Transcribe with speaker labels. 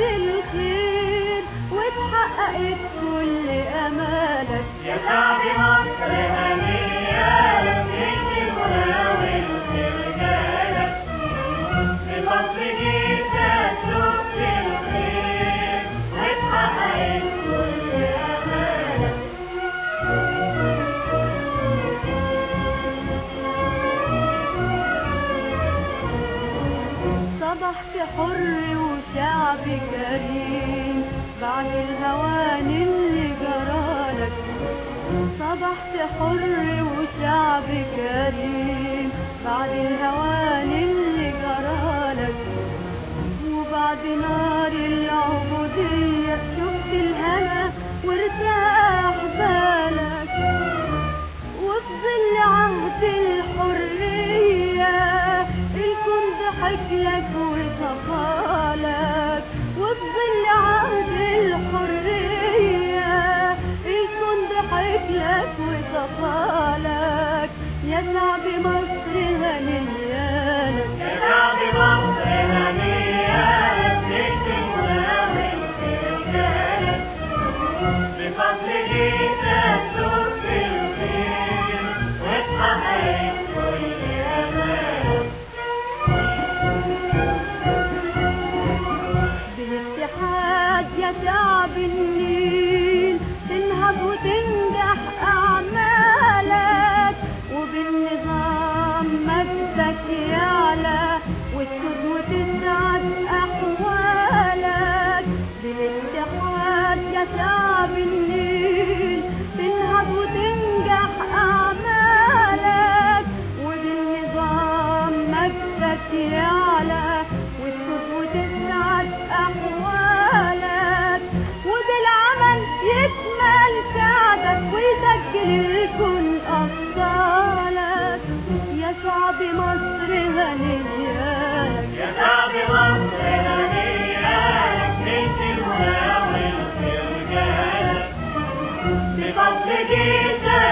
Speaker 1: الخير واتحققت كل امالك
Speaker 2: يا شعب مصر هنيئا لك الهنا والخير جالك بفضل جيتك شفت الخير واتحققت كل امالك
Speaker 1: صبحت حر وشعب كريم بعد الهوان اللي جرالك صبحت حر وشعب كريم بعد الهوان اللي جرالك وبعد نار العبودية شفت الهنا وارتاح بالك وفي ظل عهد الحرية الكون ضحك لك وصفالك وفي ظل عهد الحرية الكون ضحك لك وصفالك يا شعب مصر هنيالك
Speaker 2: يا شعب مصر هنيئا لك الهنا والخير جالك بفضل جيتك شفت الخير واتحققت كل امالك
Speaker 1: بالاتحاد يا شعب النيل تنهض وتنجح أعمالك وبالنظام مجدك يعلى وتسود وتسعد أحوالك بالاتحاد يا شعب النيل تنهض وتنجح أعمالك وبالنظام مجدك يعلى وتسود وتسعد أحوالك وبالعمل يكمل سعدك ويسجل الكون أبطالك يا شعب مصر هنيالك
Speaker 2: يا شعب مصر هنيئا لك الهنا والخير جالك بفضل جيتك